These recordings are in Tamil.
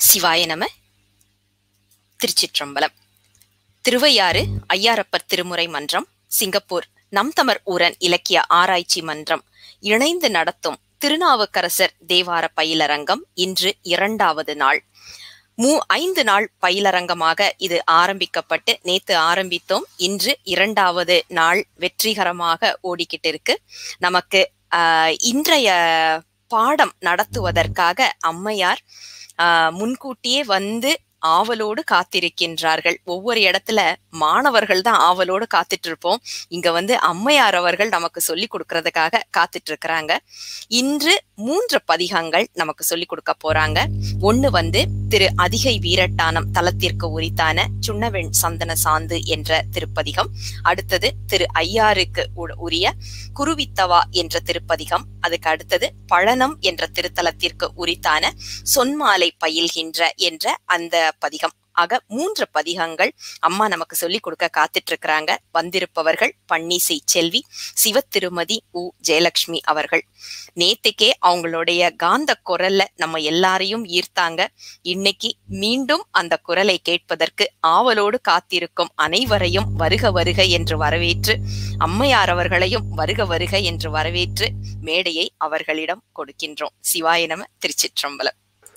சிவாய நம திருச்சிற்றம்பலம் திருவையாறு ஐயாரப்பர் திருமுறை மன்றம் சிங்கப்பூர் நம் தமர் ஊரன் இலக்கிய ஆராய்ச்சி மன்றம் இணைந்து நடத்தும் திருநாவுக்கரசர் தேவார பயிலரங்கம் இன்று இரண்டாவது நாள் மூ ஐந்து நாள் பயிலரங்கமாக இது ஆரம்பிக்கப்பட்டு நேத்து ஆரம்பித்தோம் இன்று இரண்டாவது நாள் வெற்றிகரமாக ஓடிக்கிட்டு இருக்கு நமக்கு ஆஹ் இன்றைய பாடம் நடத்துவதற்காக அம்மையார் ஆஹ் முன்கூட்டியே வந்து ஆவலோடு காத்திருக்கின்றார்கள் ஒவ்வொரு இடத்துல மாணவர்கள் தான் ஆவலோடு காத்துட்டு இருப்போம் இங்க வந்து அம்மையார் அவர்கள் நமக்கு சொல்லி கொடுக்கறதுக்காக காத்துட்டு இருக்கிறாங்க இன்று மூன்று பதிகங்கள் நமக்கு சொல்லி கொடுக்க போறாங்க ஒண்ணு வந்து திரு அதிகை வீரட்டானம் தலத்திற்கு உரித்தான சுண்ணவெண் சந்தன சாந்து என்ற திருப்பதிகம் அடுத்தது திரு ஐயாருக்கு உரிய குருவித்தவா என்ற திருப்பதிகம் அதுக்கு அடுத்தது பழனம் என்ற திருத்தலத்திற்கு உரித்தான சொன்மாலை பயில்கின்ற என்ற அந்த பதிகம் ஆக மூன்று பதிகங்கள் அம்மா நமக்கு சொல்லி கொடுக்க காத்துட்டு இருக்கிறாங்க வந்திருப்பவர்கள் பன்னிசை செல்வி சிவத்திருமதி உ ஜெயலட்சுமி அவர்கள் நேத்துக்கே அவங்களுடைய காந்த குரல்ல நம்ம எல்லாரையும் ஈர்த்தாங்க இன்னைக்கு மீண்டும் அந்த குரலை கேட்பதற்கு ஆவலோடு காத்திருக்கும் அனைவரையும் வருக வருக என்று வரவேற்று அம்மையார் அவர்களையும் வருக வருக என்று வரவேற்று மேடையை அவர்களிடம் கொடுக்கின்றோம் சிவாய நம திருச்சிற்றம்பலம்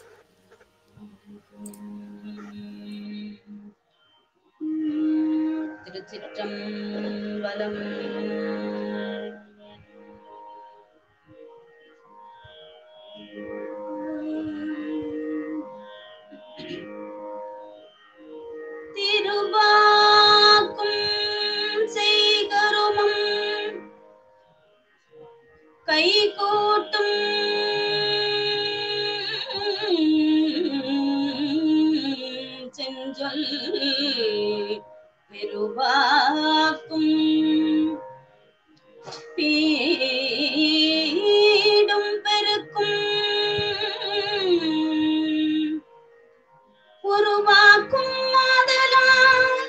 திருச்சிற்றம்பலம் திருவாக்கும் செய்கருமம் கைகூட்டும் செஞ்சொல் பெருவாக்கும் பீடும் பெருக்கும் உருவாக்கும் மாதலால்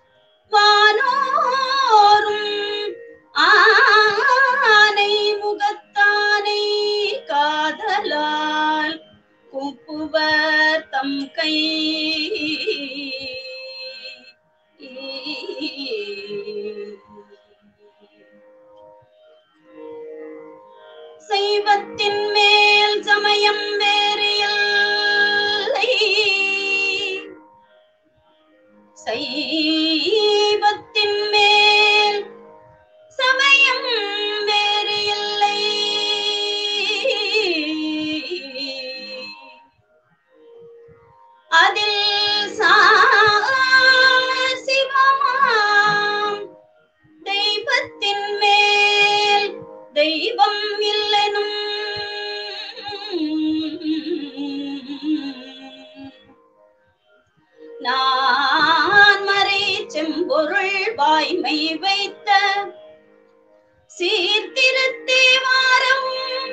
வானோரும் ஆனை முகத்தானை காதலால் குப்புவர் தம் கை சைவத்தின் மேல் சமயம் வேறு இல்லை சைவத்தின் மேல் சமயம் வேறு இல்லை அதில் சிவமாம் தெய்வத்தின் மேல் தெய்வம் இல்லனும் நான் மறை செம்பொருள் வாய்மை வைத்த சீர்திருத்தேவாரம்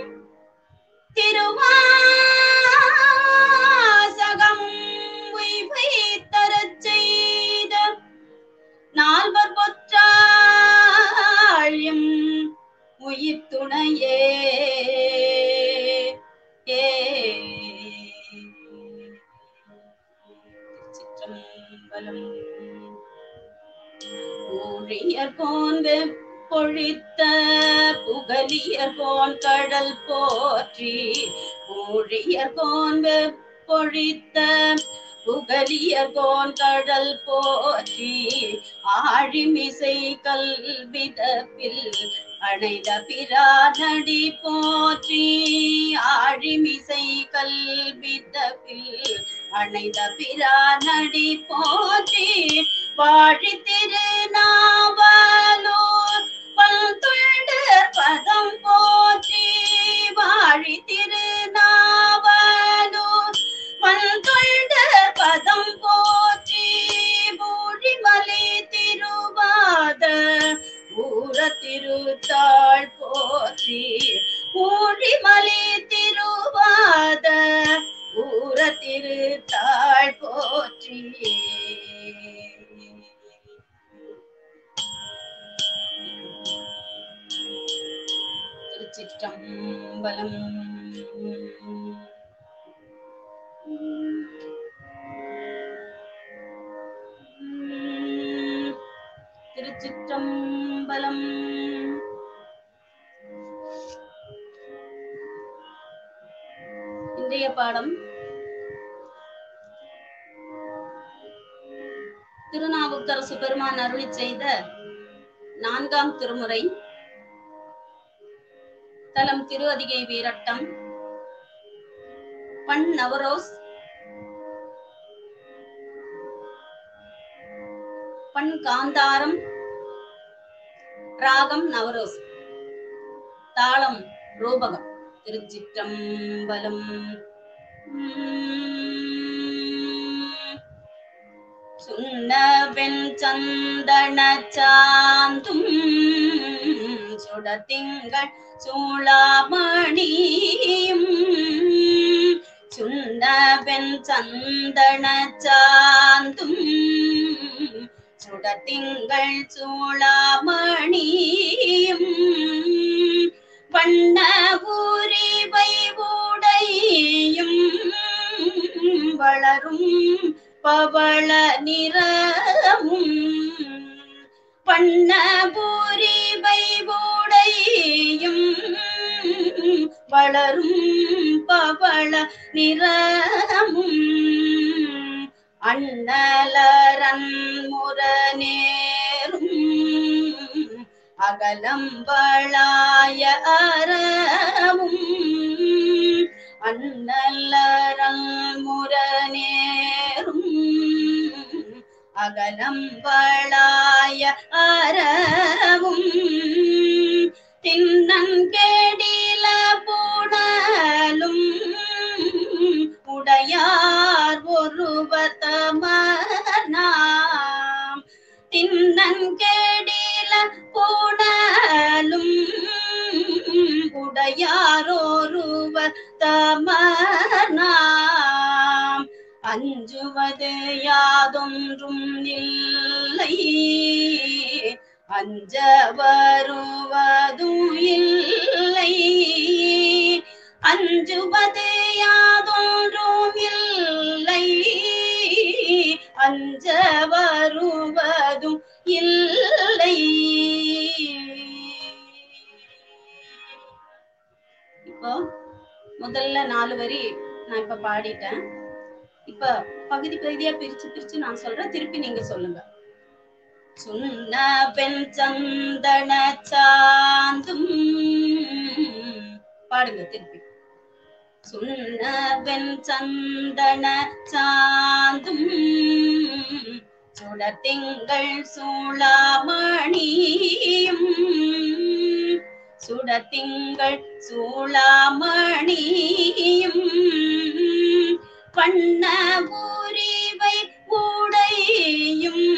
திருவாசகம் உய்வை தரச் செய்த நால்வர் பொற்றாழியும் உயிர் துணையே ஏ சிற்றம்பலம் ஊழியர் போன்று பொழித்த புகலியர் போன் கடல் போற்றி ஊழியர் போன்று பொழித்த புகலியர் போன் கடல் போற்றி ஆழிமிசை கல்விதப்பில் அணைத பிரானடி போற்றி ஆழிமிசை கல்விதப்பில் அணைத பிரானடி போற்றி வாழி திருநாவலூர் பல்துண்டர் பதம் போற்றி வாழி திருநாவலூர் பல்துண்டர் பதம் போற்றி பூழிமலை திருவாத ஊர திருத்தாள் போற்றி பூழிமலை திருவாத ஊர திருத்தாள் போற்றி திருச்சிற்றம்பலம் திருச்சிற்றம்பலம் இன்றைய பாடம் திருநாவுக்கரசு பெருமான் அருளி செய்த நான்காம் திருமுறை தலம் திருவதிகை வீரட்டம் பண் நவரோஸ் பண் காந்தாரம் ராகம் நவரோஸ் தாளம் ரூபகம் திருச்சிற்றம்பலம் சுண்ணவெண் சந்தன சாந்தும் சுடத்திங்கள் சூளாமணியும் சுண்ணவெண் சந்தன சாந்தும் சுடத்திங்கள் சூளாமணியும் வண்ண ஊரிவை உடையும் வளரும் பவள நிறமும் பண்ண பூரிவை உடையும் வளரும் பவள நிறமும் அண்ணலரன் முரநேரும் அகலம் வளாய அறவும் அண்ணலரல் முரநேரும் அகலம் வளாய அறவும் தின்னங்கெடில புடலும் உடையார் ஒருவத்தமனாம் தின்னங்கெடில புடலும் உடையாரோருவர் தமனாம் அஞ்சுவது யாதொன்றும் இல்லை அஞ்ச வருவதும் இல்லை அஞ்சுவது யாதொன்றும் இல்லை அஞ்ச வருவதும் இல்லை இப்போ முதல்ல நாலு வரி நான் இப்ப பாடிட்டேன் இப்ப பகுதி பகுதியா பிரிச்சு பிரிச்சு நான் சொல்றேன் திருப்பி நீங்க சொல்லுங்க சுண்ண பெண் சந்தன சாந்தும் பாடுங்க திருப்பி சுண்ண பெண் சந்தன சாந்தும் சுடத்திங்கள் சூளாமணியும் சுடத்திங்கள் சூளாமணியும் பண்ண ஊரிவை உடையும்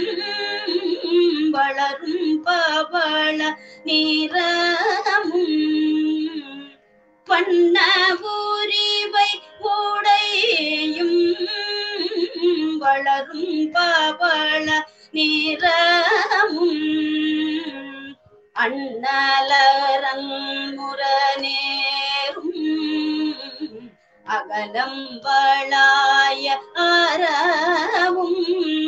வளரும் பவள நிறமும் பண்ண ஊரிவை உடையும் வளரும் பவள நிறமும் அண்ணலரங் முரநேரும் அகலம் வளாய அறவும்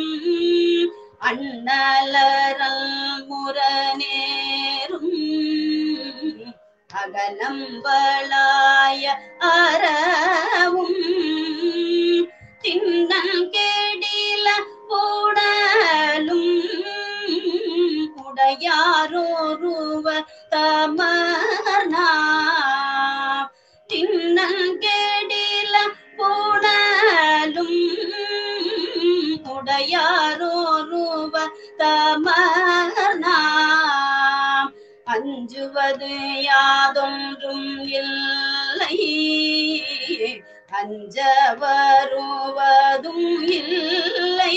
அண்ணலரல் முரநேரும் அகலம் வளாய அறவும் தின்னன் கேடில உடலும் உடையாரோருவ தமர்னா தின்னன் கேடில உடலும் உடையாரோருவ தமர்னா அஞ்சுவது யாதொன்றும் இல்லை அஞ்ச வருவதும் இல்லை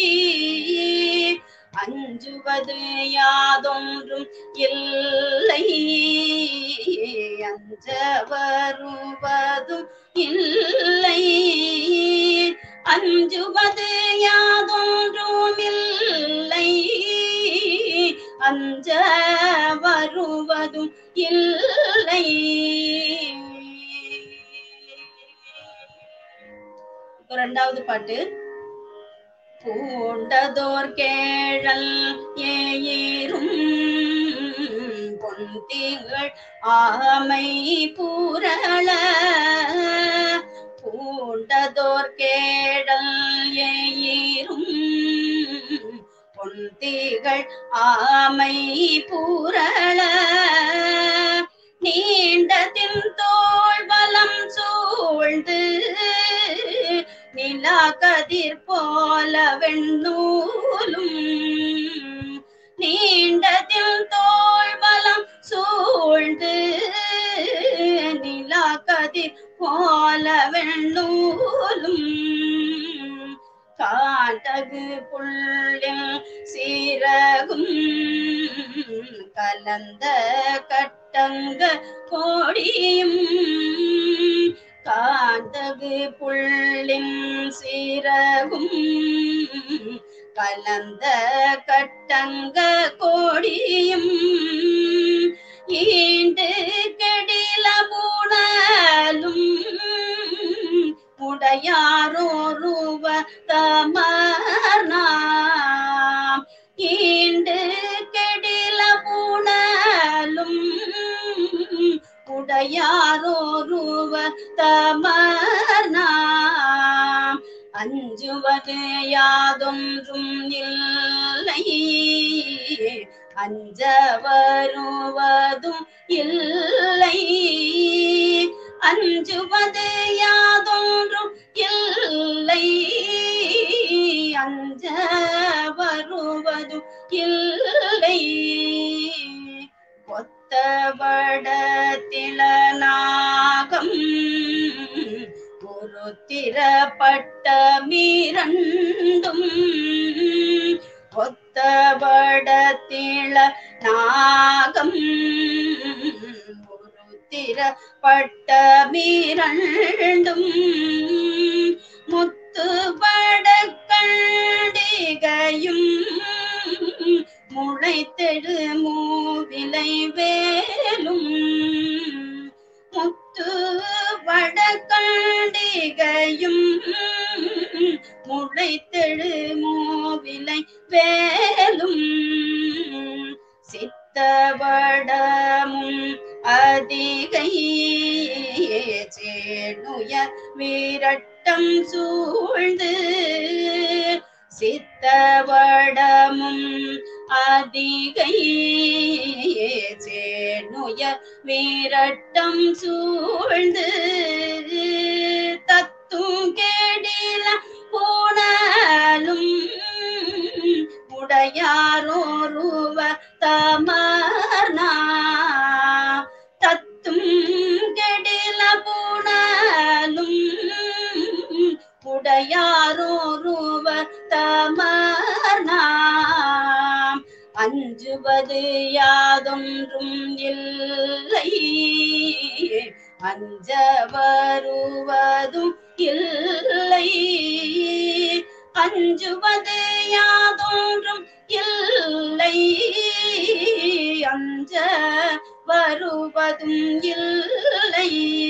அஞ்சுவது யாதொன்றும் இல்லை அஞ்ச வருவதும் இல்லை அஞ்சுவது யாதொன்றும் இல்லை அஞ்ச வருவதும் இல்லை இப்ப ரெண்டாவது பாட்டு பூண்டதோர் கேழல் ஏயிரும் பொந்திகள் ஆமை பூரள பூண்டதோர் கேடல் ஏயிரும் பொந்திகள் ஆமை பூரள நீண்டதின் தோள் பலம் சூழ்ந்து நிலா கதிர் போல வெண்ணூலும் நீண்டதில் தோள் பலம் சூழ்ந்து நிலா கதிர் போல வெண்ணூலும் காட்டகு புள்ளில் சீரகும் கலந்த கட்டங்க கோடியும் காந்தகு புள்ளின் சீரகும் கலந்த கட்டங்க கோடியும் ஈண்டு கெடில பூணலும் உடையாரோருவ தமர்நாம் ஈண்டு கெடில பூணலும் உடையாரோருவ தமர்நாம் அஞ்சுவது யாதொன்றும் இல்லை அஞ்ச வருவதும் இல்லை அஞ்சுவது யாதொன்றும் இல்லை அஞ்ச வருவதும் இல்லை ஒத்தவட திளநாகம் ஒரு திறப்பட்ட மீரண்டும் ஒத்தவடத்திள நாகம் ஒரு திறப்பட்ட மீரண்டும் முத்துபட கண்டிகையும் முளைத்தெடு மூவிலை வேலும் முத்து வடகண்டிகையும் முளைத்தெழு மூவிலை வேலும் சித்தவடமும் அதிகை சேனுய வீரட்டம் சூழ்ந்து சித்தவடமும் அதிகை சேனுய வீரட்டம் சூழ்ந்து தத்தும் கேடில போனாலும் உடையாரோருவ தமர்னா தத்தும் கெடில போனாலும் உடையாரோருவ தமர்னாம் அஞ்சுவது யாதொன்றும் இல்லை அஞ்ச வருவதும் இல்லை அஞ்சுவது யாதொன்றும் இல்லை அஞ்ச வருவதும் இல்லை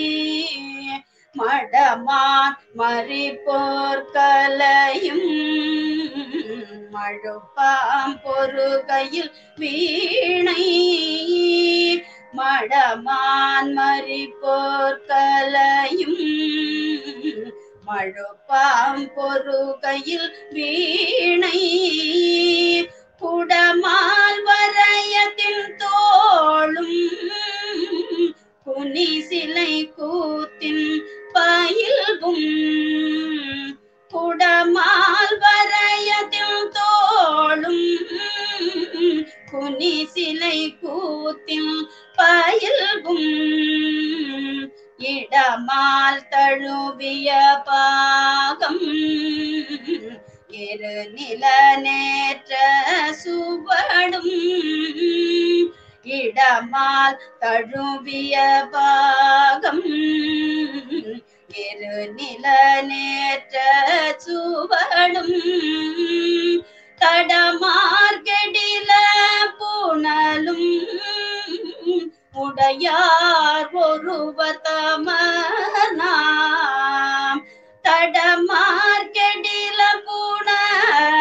மடமான் மறிப்போர்கலையும் மழுப்பாம் பொறுகையில் வீணை மடமான் மறிப்போர்கலையும் மழுப்பாம் பொறுகையில் வீணை குடமால் வரையத்தின் தோளும் குனி சிலை கூத்தின் பயில்வும் குடமால் வரையதில் தோளும் குனி சிலை கூத்தின் பயில்வும் இடமால் தழுவிய பாகம் இரு நில நேற்ற சுவடும் இடமால் தழுவிய பாகம் இரு நில நேற்ற சுவடும் தடமார்கெடில புனலும் உடையார் ஒருவர் தமனாம் தடமார்கெடில புனலும்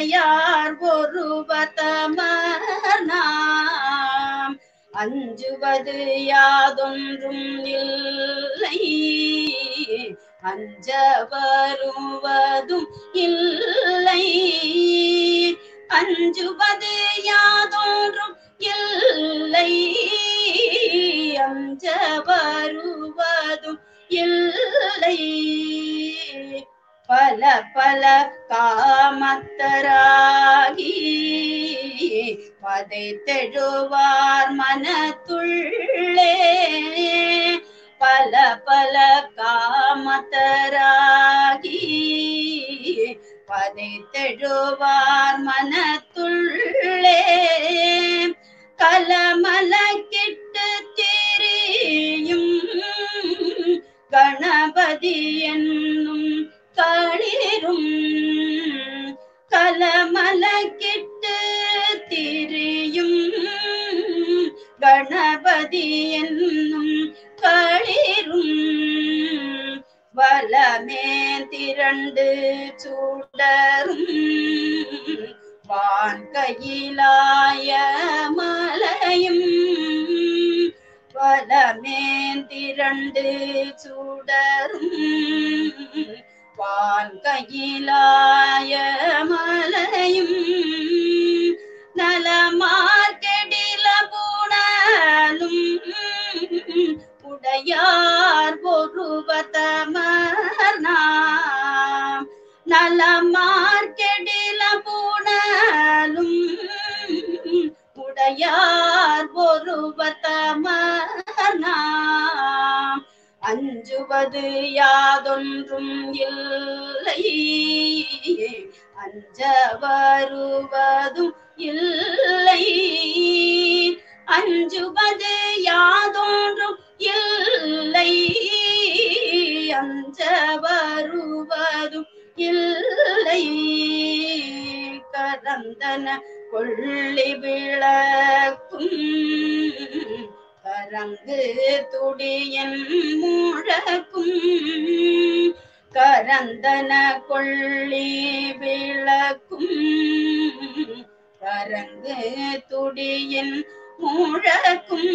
உடையார் ஒருவர் தமர் நாம் அஞ்சுவது யாதொன்றும் இல்லை அஞ்ச வருவதும் இல்லை அஞ்சுவது யாதொன்றும் இல்லை அஞ்ச வருவதும் இல்லை பல பல காமத்தராகி பதைத்தெழுவார் மனத்துள்ளே பல பல காமத்தராகி பதைத்தெழுவார் மனத்துள்ளே கலமல கிட்டு தெரியும் கணபதி என்னும் களிரும் கலமல கிட்டு திரியும் கணபதி என்னும் களிரும் வலமே திரண்டு சூடரும் வான் கையிலாய மலையும் வலமேந்திரண்டு சூடரும் வான் கையிலாய மலையும் நலமார்கெடில பூணலும் உடையார் ஒருவதமர் நாம் நலமார்கெடில பூணலும் உடையார் ஒருவதமர் நாம் அஞ்சுவது யாதொன்றும் இல்லை அஞ்ச வருவதும் இல்லை அஞ்சுவது யாதொன்றும் இல்லை அஞ்ச வருவதும் இல்லை கரந்தன கொள்ளி விளக்கும் கரங்கு துடியன் முழக்கும் கரந்தன கொள்ளி விளக்கும் கரங்கு துடியன் முழக்கும்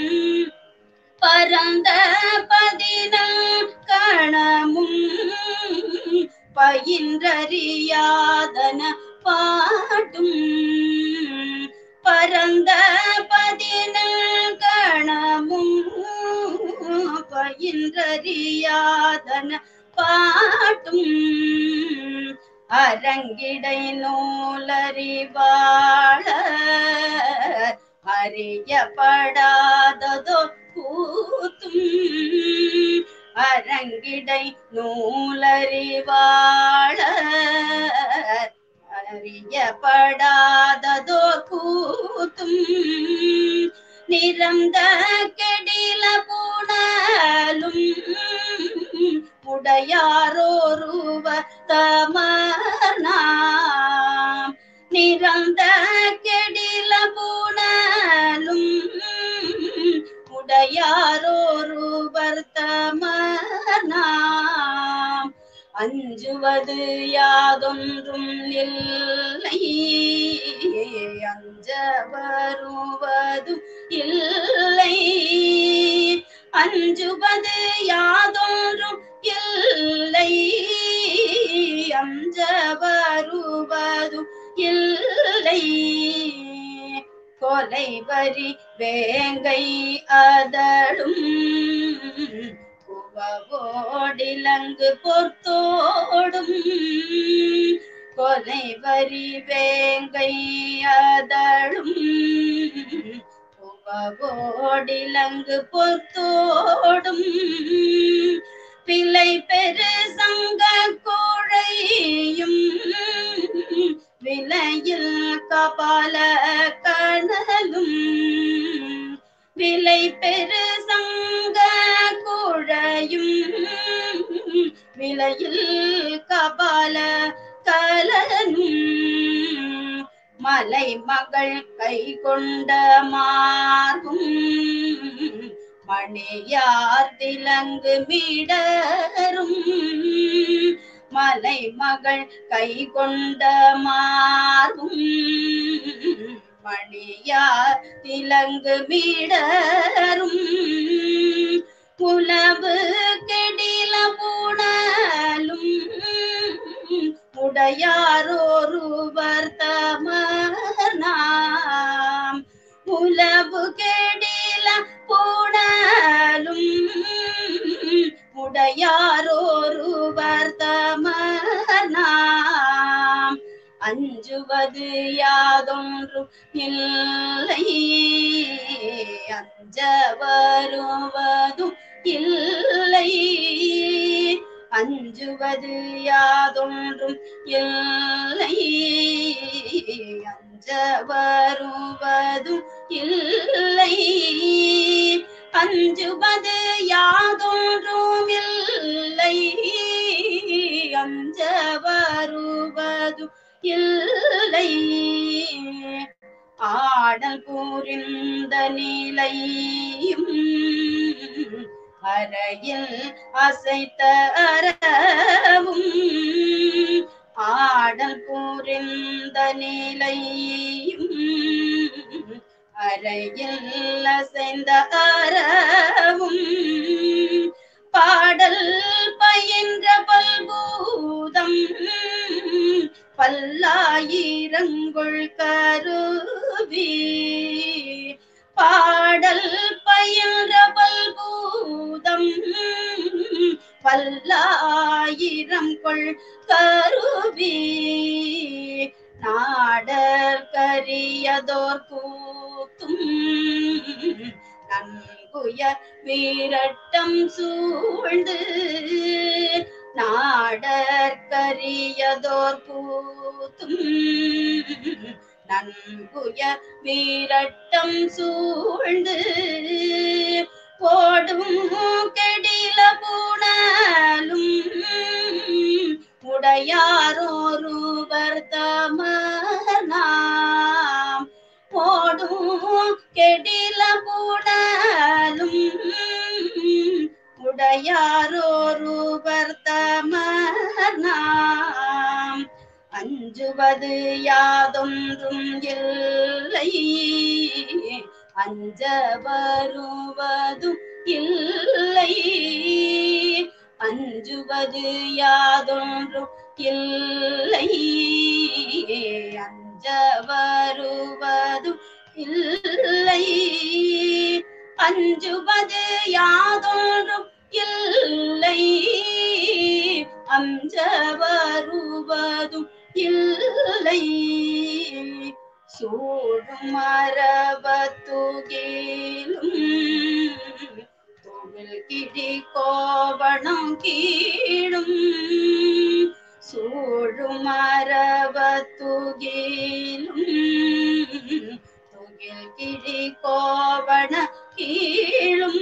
பரந்த பதினம் கணமும் பயின்றறியாதன பாட்டும் பரந்த பதினல் கணமும் பயின்றறியாதன பாட்டும் அரங்கிடை நூலறிவாள அறியப்படாததோ கூத்தும் அரங்கிடை நூலறிவாள அறியப்படாததோ கூத்தும் நிறந்த கெடில பூணலும் உடையாரோருவ தமர்நாம் நிறந்த கெடில பூணலும் உடையாரோருவர் தமர்நாம் அஞ்சுவது யாதொன்றும் இல்லை அஞ்ச வருவதும் இல்லை அஞ்சுவது யாதொன்றும் இல்லை அஞ்ச வருவதும் இல்லை கொலை வரி வேங்கை அதழும் குவவோடிலங்கு பொர்த்தோடும் கொலை வரி வேங்கை அதழும் குவவோடிலங்கு பொர்த்தோடும் பிள்ளை பெரு சங்க கோழையும் விலையில் கபால கணலும் விலை பெரு சங்க குழையும் விலையில் கபால கலனும் மலை மகள் கை கொண்ட மார்பும் மணியார் திலங்கு மீடரும் மலைமகள் கை கொண்ட மார்பும் மணியார் திலங்கு மீடரும் புலவு கெடில புணலும் உடையாரோருவர் தமனாம் உலவு கெடில புணலும் உடையாரோருவர் தமனாம் அஞ்சுவது யாதொன்றும் இல்லை அஞ்ச வருவதும் இல்லை அஞ்சுவது யாதொன்றும் இல்லை அஞ்ச வருவதும் இல்லை அஞ்சுவது யாதொன்றும் இல்லை அஞ்ச வருவதும் இல்லை ஆடல் புரிந்த நிலையும் அறையில் அசைத்த அறவும் ஆடல் புரிந்த நிலையும் அறையில் அசைந்த அறவும் பாடல் பயின்ற பல்பூதம் பல்லாயிரங்குள் கருவி பாடல் பயின்ற பல்பூதம் பல்லாயிரம் கொள் கருவி நாடர் கரியதோர் கூத்தும் நன்குய வீரட்டம் சூழ்ந்து நாடர் கரியதோர் கூத்தும் நன்குய வீரட்டம் சூழ்ந்து போடும் கெடில பூணலும் உடையாரோருவர் தமனாம் போடும் கெடில பூணலும் உடையாரோருவர் தமனாம் அஞ்சுவது யாதொன்றும் இல்லை அஞ்ச வருவதும் இல்லை அஞ்சுவது யாதொன்றும் இல்லை அஞ்ச வருவதும் இல்லை அஞ்சுவது யாதொன்றும் இல்லை அஞ்ச வருவதும் இல்லை சூடும் மரபத்துகேலும் தொழில் கிடி கோவணம் கீழும் சூழும் மரபத்துகேலும் தொழில் கிடி கோவண கீழும்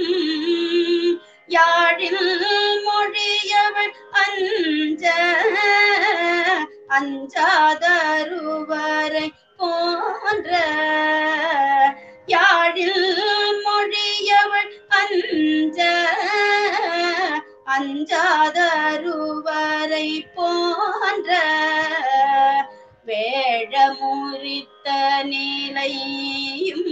யாழில் மொழியவள் அஞ்ச அஞ்சாதருவரை போன்ற யாழில் மொழியவள் அஞ்ச அஞ்சாதருவரை போன்ற வேழமுறித்த நிலையும்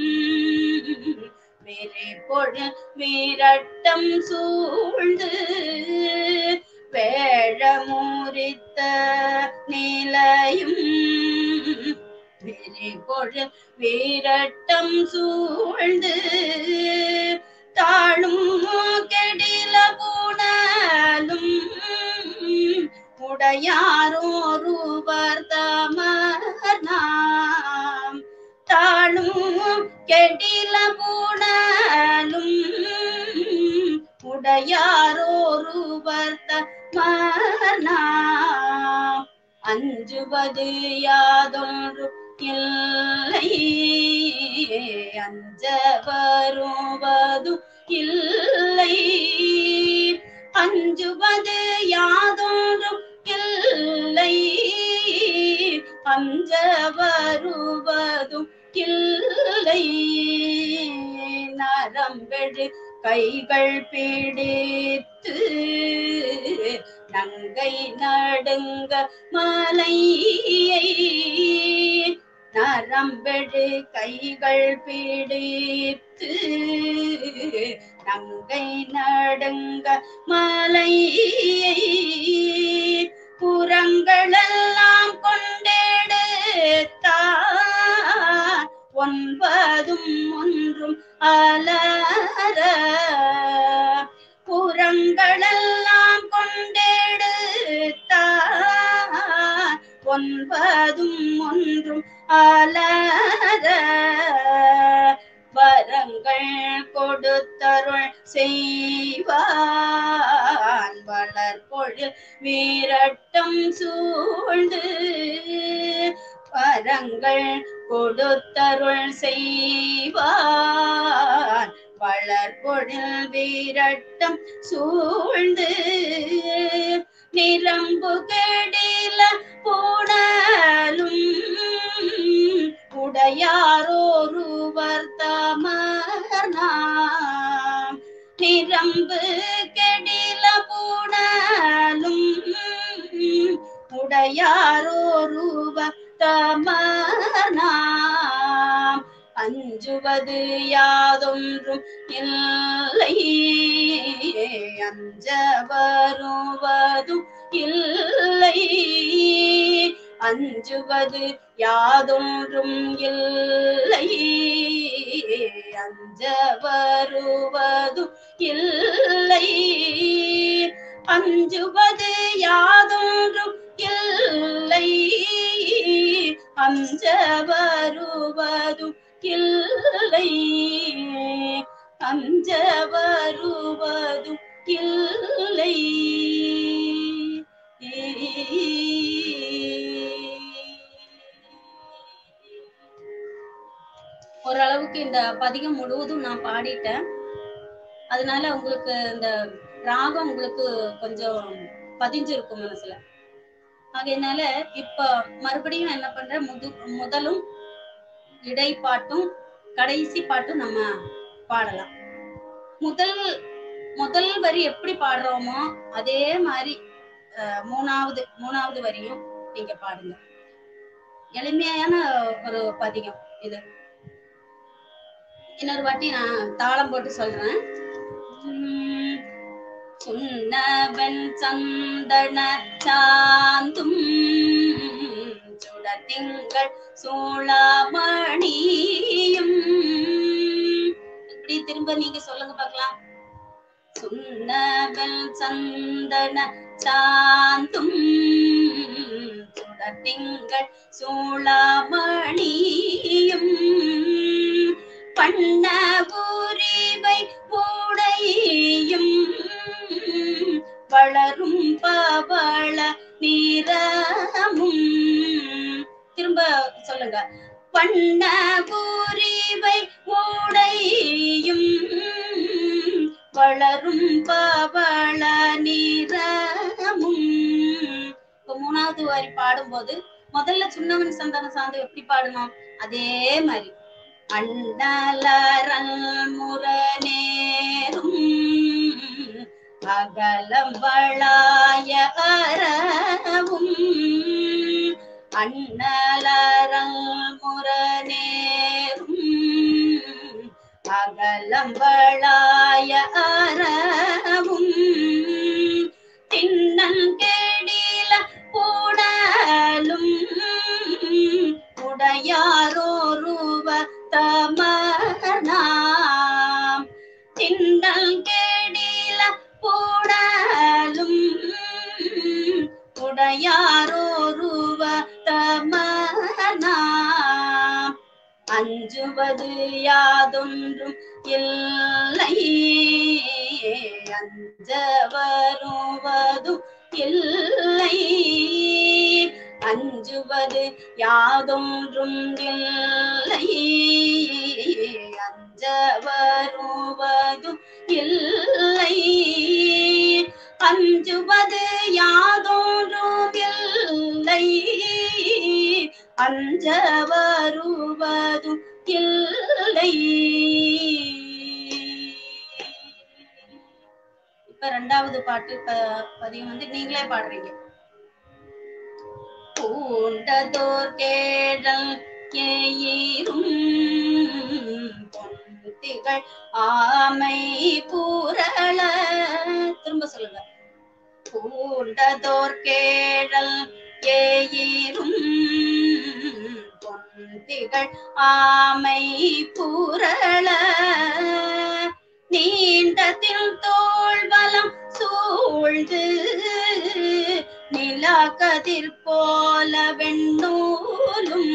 வெறிபொழு வீரட்டம் சூழ்ந்து வேழமுறித்த நிலையும் வெறிபொழு வீரட்டம் சூழ்ந்து தாழும் கெடில புனலும் உடையாரோருவர் தமனாம் தாழும் கெடில புனலும் உடையாரோருவர் தமனாம் அஞ்சுவது யாதொன்று இல்லை அஞ்ச வருவதும் இல்லை அஞ்சுவது யாதொன்றும் இல்லை அஞ்ச வருவதும் இல்லை நரம்பெழு கைகள் பிடித்து நங்கை நடுங்க மலையை நரம்பெடு கைகள் பிடித்து நங்கை நடுங்க மலையை புறங்களெல்லாம் கொண்டெடுத்தார் ஒன்பதும் ஒன்றும் அலர புறங்களெல்லாம் கொண்டெடுத்தார் ஒன்பதும் ஒன்றும் அலர வரங்கள் கொடுத்தருள் செய்வான் வளர்பொழில் வீரட்டம் சூழ்ந்து வரங்கள் கொடுத்தருள் செய்வான் வளர்பொழில் வீரட்டம் சூழ்ந்து நிரம்பு கெடில புடலும் உடையாரோருவர் தமர்நாம் நிரம்பு கெடில புடலும் உடையாரோருவர் தமர்நாம் அஞ்சுவது யாதொன்றும் இல்லை அஞ்ச வருவதும் இல்லை அஞ்சுவது யாதொன்றும் இல்லை அஞ்ச வருவதும் இல்லை அஞ்சுவது யாதொன்றும் இல்லை அஞ்ச வருவதும் இல்லை அஞ்ச வருவதும் இல்லை ஓரளவுக்கு இந்த பதிகம் முழுவதும் நான் பாடிட்டேன் அதனால உங்களுக்கு இந்த ராகம் உங்களுக்கு கொஞ்சம் பதிஞ்சிருக்கும் மனசுல ஆகையினால இப்ப மறுபடியும் என்ன பண்ற முது முதலும் இடைப்பாட்டும் கடைசி பாட்டும் நம்ம பாடலாம் முதல் முதல் வரி எப்படி பாடுறோமோ அதே மாதிரி அஹ், மூணாவது மூணாவது வரியும் நீங்க பாடுங்க எளிமையான ஒரு பதிகம் இது இன்னொரு வாட்டி நான் தாளம் போட்டு சொல்றேன் உம், சுண்ணவன் சந்தன சாந்தும் சுடத்திங்கள் சூளாமணியும் இப்படி திரும்ப நீங்க சொல்லுங்க பார்க்கலாம் சுண்ணவன் சந்தன சாந்தும் சுடத்திங்கள் சூளாமணியும் பண்ண உரிவை உடையும் வளரும் பவள நிறமும் திரும்ப சொல்லுங்க பண்ண உரிவை உடையும் வளரும் பவள நிறமும் இப்ப மூணாவது வரி பாடும்போது முதல்ல சுண்ணவன் சந்தன சாந்து எப்படி பாடணும் அதே மாதிரி அண்ணலரல் முரணேரும் அகலம் வளாய அறவும் அண்ணலரல் முரணேரும் அகலம் வளாய அறவும் திண்ணன் கெடில கூடலும் உடையாரோருவ தமனாம் திண்டல் கெடில கூடலும் உடையாரோருவ தமனாம் அஞ்சுவது யாதொன்றும் இல்லை அஞ்ச வருவதும் இல்லை அஞ்சுவது யாதொன்றும் இல்லை அஞ்ச வருவதும் இல்லை அஞ்சுவது யாதொன்றும் இல்லை அஞ்ச வருவதும் இல்லை இப்ப ரெண்டாவது பாட்டு ப- பதியம் வந்து நீங்களே பாடுறீங்க பூண்டதோர் கேடல் கேயிரும் பொந்திகள் ஆமை பூரள திரும்ப சொல்லுங்க பூண்டதோர் கேடல் ஏயிரும் பொந்திகள் ஆமை பூரள நீண்டதில் தோள் பலம் சூழ்ந்து நிலா கதிர் போல வெண்ணூலும்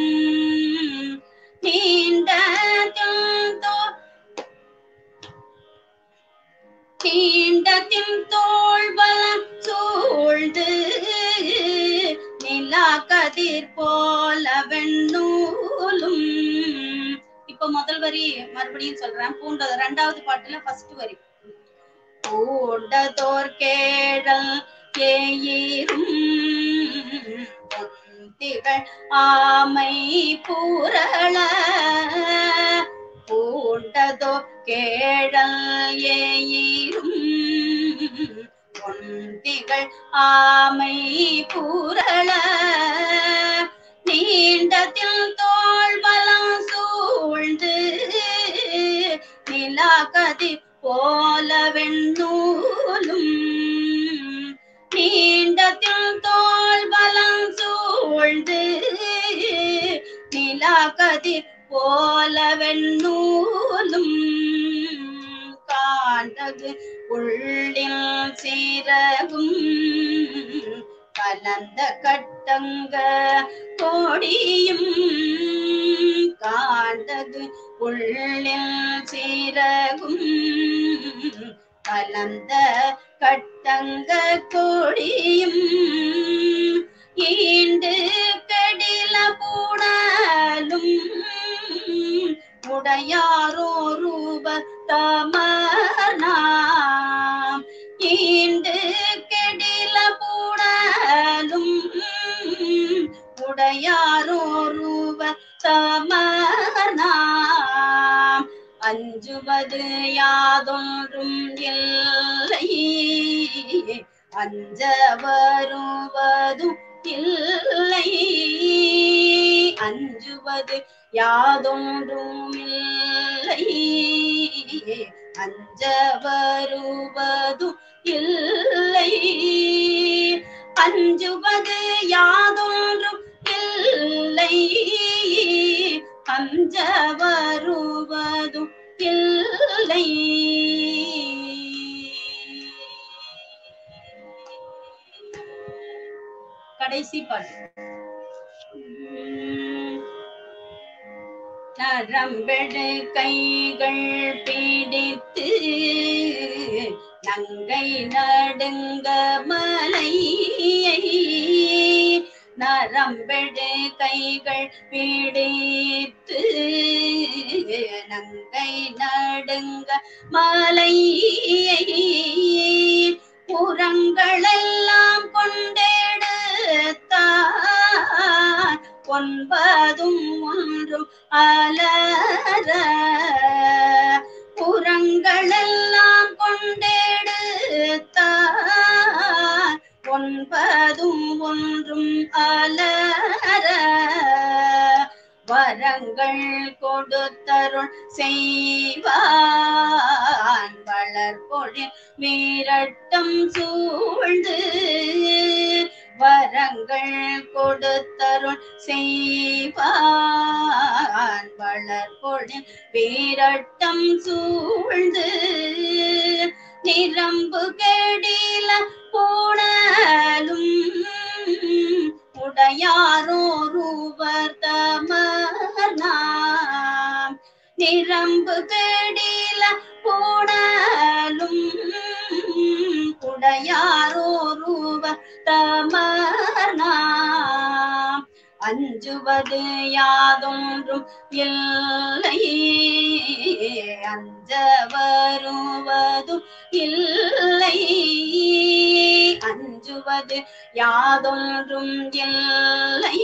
நீண்டதில் தோள் நீண்டதில் தோள் பலம் சூழ்ந்து நிலா கதிர் போல வெண்ணூலும் இப்ப முதல் வரி மறுபடியும் சொல்றேன் பூண்டது ரெண்டாவது பாட்டுல ஃபர்ஸ்ட் வரி பூண்டதோர் கேடல் கேயிரும் பொந்திகள் ஆமை பூரள பூண்டதோ கேடல் ஏயிரும் பொந்திகள் ஆமை பூரள நீண்டத்தில் தோள் பலம் சூழ்ந்து நிலா கதி போல வெண்ணூலும் நீண்டத்தில் தோள் பலம் சூழ்ந்து நிலா கதி போல வெண்ணூலும் காண்டது உள்ளில் சீரகும் கலந்த கட்டங்க கோடியும் காண்டது உள்ளில் சீரகும் கலந்த கட்டங்க கோடியும் ஈண்டு கடில பூடலும் உடையாரோ ரூப தமனாம் ஈண்டு கெடில பூடலும் உடையாரோ ரூப தமனாம் அஞ்சுவது யாதொன்றும் இல்லை அஞ்ச வருவதும் இல்லை அஞ்சுவது யாதொன்றும் இல்லை அஞ்ச வருவதும் இல்லை அஞ்சுவது யாதொன்றும் இல்லை அஞ்ச வருவதும் இல்லை கடைசி பாட்டு உம் நரம்பெடு கைகள் பிடித்து நங்கை நடுங்க மலையை நரம்பெடு கைகள் பிடித்து நங்கை நடுங்க மலையை புறங்களெல்லாம் கொண்டெடுத்தார் ஒன்பதும் ஒன்றும் அலர புறங்களெல்லாம் கொண்டெடுத்தார் ஒன்பதும் ஒன்றும் அலர வரங்கள் கொடுத்தருள் செய்வான் வளர்பொழில் வீரட்டம் சூழ்ந்து வரங்கள் கொடுத்தருள் செய்வான் வளர்பொழில் வீரட்டம் சூழ்ந்து நிரம்பு கெடில போடலும் உடையாரோ ரூபர் தமர்நாம் நிரம்பு கெடில போடலும் உடையாரோ ரூப தமர்நாம் அஞ்சுவது யாதொன்றும் இல்லை அஞ்ச வருவதும் இல்லை அஞ்சுவது யாதொன்றும் இல்லை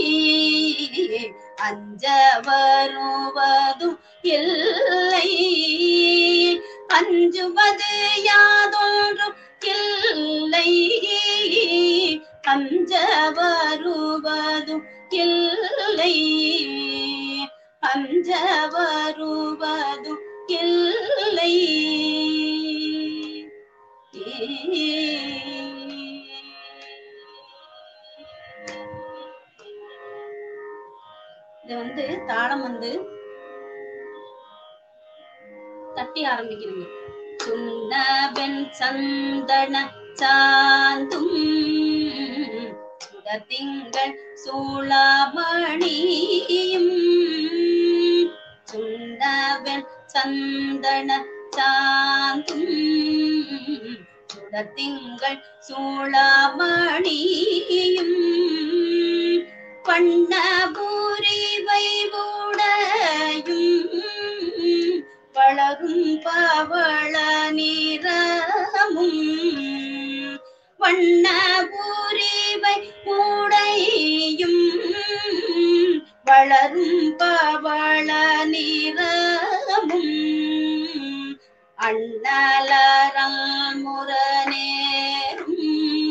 அஞ்ச வருவதும் இல்லை அஞ்சுவது யாதொன்றும் இல்லை அஞ்ச வருவதும் இல்லை அஞ்ச வருவதும் இல்லை இது வந்து தாளம் வந்து தட்டி ஆரம்பிக்கிறீங்க சுண்ணவன் சந்தன சாந்தும் சுடத்திங்கள் சூளாமணியும் சுண்ணவன் சந்தன சாந்தும் சுடத்திங்கள் சூளாமணியும் பண்ணபுரிவை உடையும் வளரும் பவள நிறமும் வண்ணபுரிவை உடையும் வளரும் பவள நிறமும் அண்ணலரம் முரநேரும்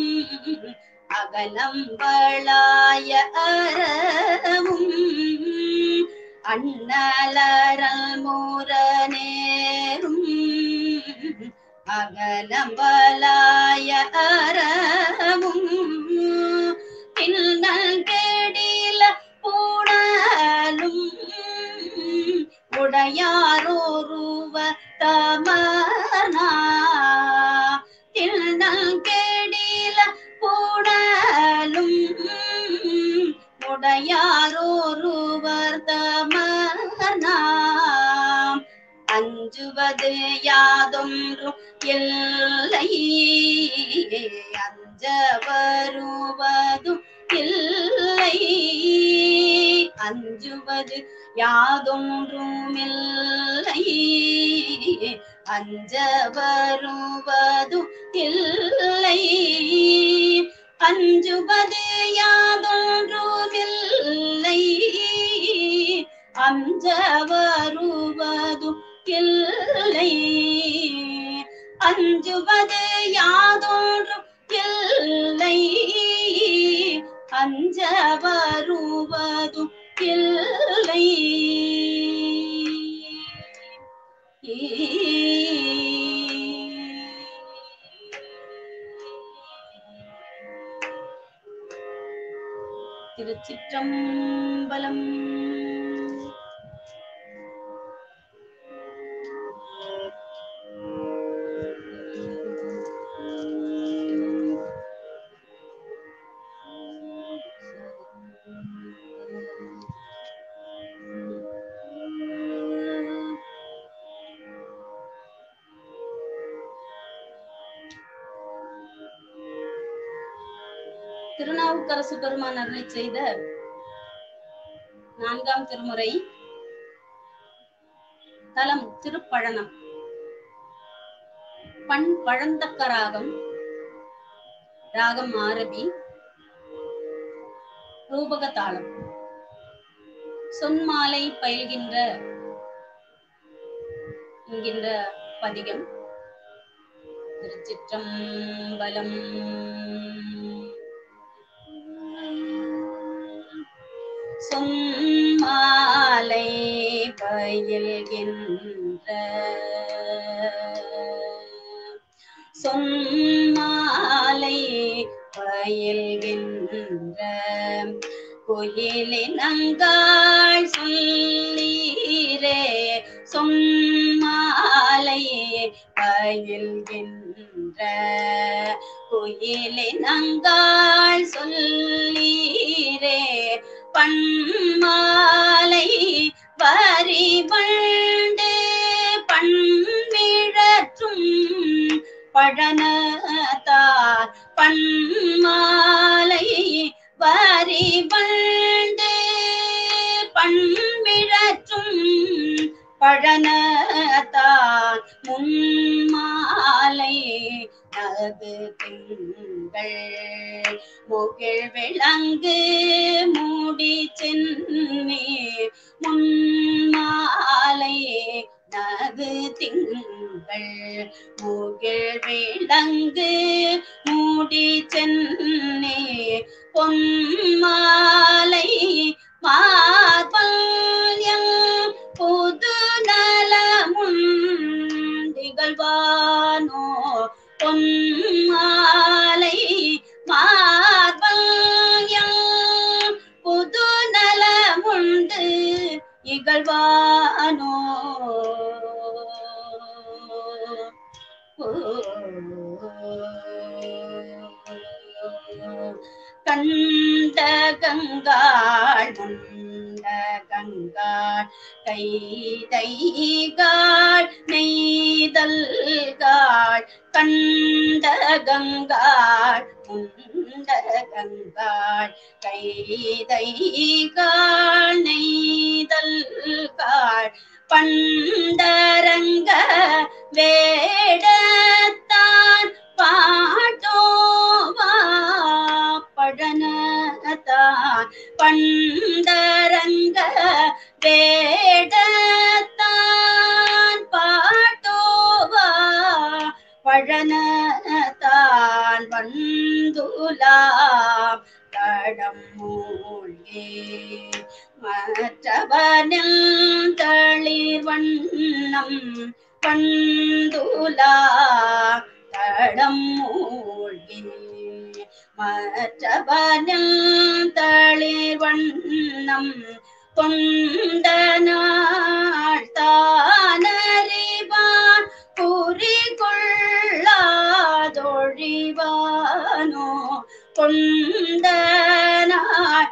அகலம் வளாய அறவும் அண்ணலரல் முரநேரும் அகலம் வளாய அறவும் பின்னல் கெடில பூணலும் உடையாரோருவ தமனா தில்நல் கெடில பூடலும் உடையாரோருவர் தமனாம் அஞ்சுவது யாதொன்றும் இல்லை அஞ்ச வருவதும் இல்லை அஞ்சுவது யாதொன்றும் இல்லை அஞ்ச வருவதும் இல்லை அஞ்சுவது யாதொன்றுமில்லை அஞ்ச வருவதும் இல்லை அஞ்சுவது யாதொன்றும் இல்லை அஞ்ச வருவதும் இல்லை திருச்சிற்றம்பலம் திருநாவுக்கரசு பெருமான் அருளை செய்த நான்காம் திருமுறை தலம் திருப்பழனம் பண் பழந்தக்க ராகம் ராகம் ஆரபி ரூபக தாளம் சொன்மாலை பயில்கின்ற என்கின்ற பதிகம் திருச்சிற்றம்பலம் சொன்மாலை பயில்கின்ற சொன்மாலை பயில்கின்ற குயிலின் அங்காள் சொல்லீரே சொன்மாலை பயில்கின்ற குயிலின் அங்காள் சொல்லீரே பண்மாலை வரி வண்டு பண்மிழற்றும் பழனத்தார் பண்மாலை வரி வண்டு பண்மிழற்றும் பழனத்தார் முன்மாலை நது திங்கள் முகில் விளங்கு மூடி சென்னே முன்மாலை நது திங்கள் திங்கள் மூகில் விளங்கு மூடி சென்னே பொன்மாலை மார்பல்யம் புது நலமுன் திகழ்வானோ பொன்மாலை மார்பல்யம் புது நலமுண்டு இகழ்வானோ கண்ட கங்காள் முண்ட கங்காள் கைதைகாள் நெய்தல்காள் கண்ட கங்காள் முண்ட கங்காள் கைதைகாள் நெய்தல்காள் பண்டரங்க வேடத்தான் பாட்டோவா பழனத்தான் பண்டரங்க வேடத்தான் பாட்டோவா பழனத்தான் வந்துலாம் தடம் மூழ்கே மற்றவனில் தளிர் வண்ணம் பந்துலா தடம் மூழ்கி மற்றவனில் தளிர் வண்ணம் கொண்ட நாள் தானறிவான் குறி கொள்ளாதொழிவானோ கொண்ட நாள்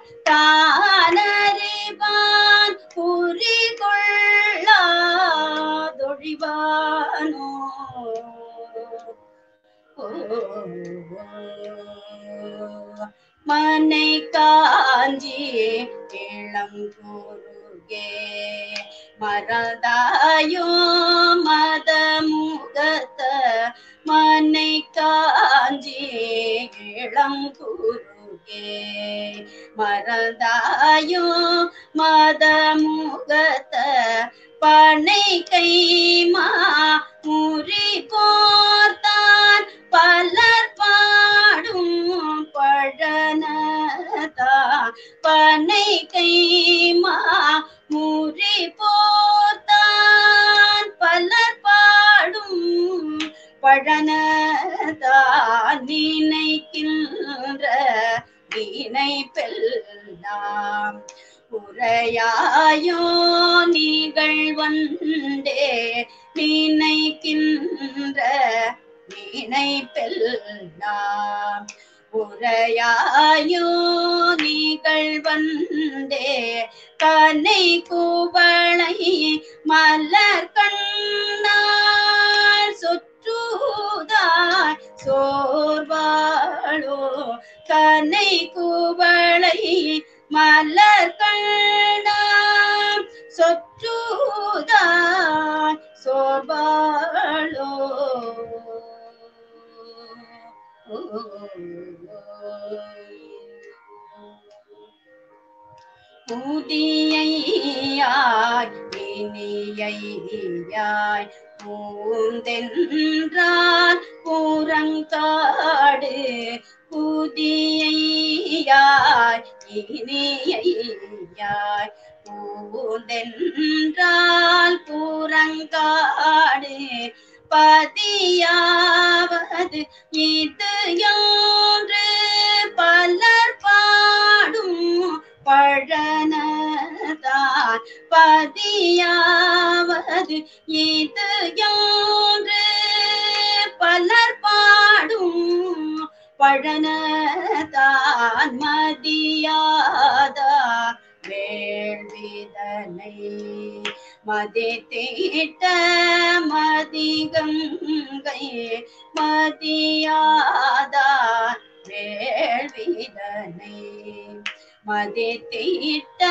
தானறிவான் குறி கொள்ளாதொழிவானோ மனை காஞ்சி இளம் குருகே மறந்தாயோ மத முகத்த மனை காஞ்சி இளம் குருகே மறந்தாயோ மத முகத்த பனை கைமா முறி போர்த்தான் பலர் பாடும் பழனதா பனை கைமா முறி போர்த்தான் பலர் பாடும் பழனதான் நினைக்கின்ற நினைப்பெல்லாம் உரையாயோ நீங்கள் வந்தே நினைக்கின்ற நினைப்பெல்லாம் உரையாயோ நீங்கள் வந்தே கனை குவளை மலர் கண்ணால் சொற்றுதாய் சோர்வாளோ கனை குவளை மலர் கண்ணால் சொற்றுதாய் சோர்வாளோ புதியாய் இனியாய் பூந்தென்றால் பூரங்காடு புதியாய் இனியாய் பூந்தென்றால் பூரங்காடு பதியாவது இது என்று பலர் பாடும் பழனதான் பதியாவது இது என்று பலர் பாடும் பழனதான் மதியாத வேள்விதனை மதி தீட்ட மதிகங்கை மதியாதான் வேள்விதனை மதி தீட்ட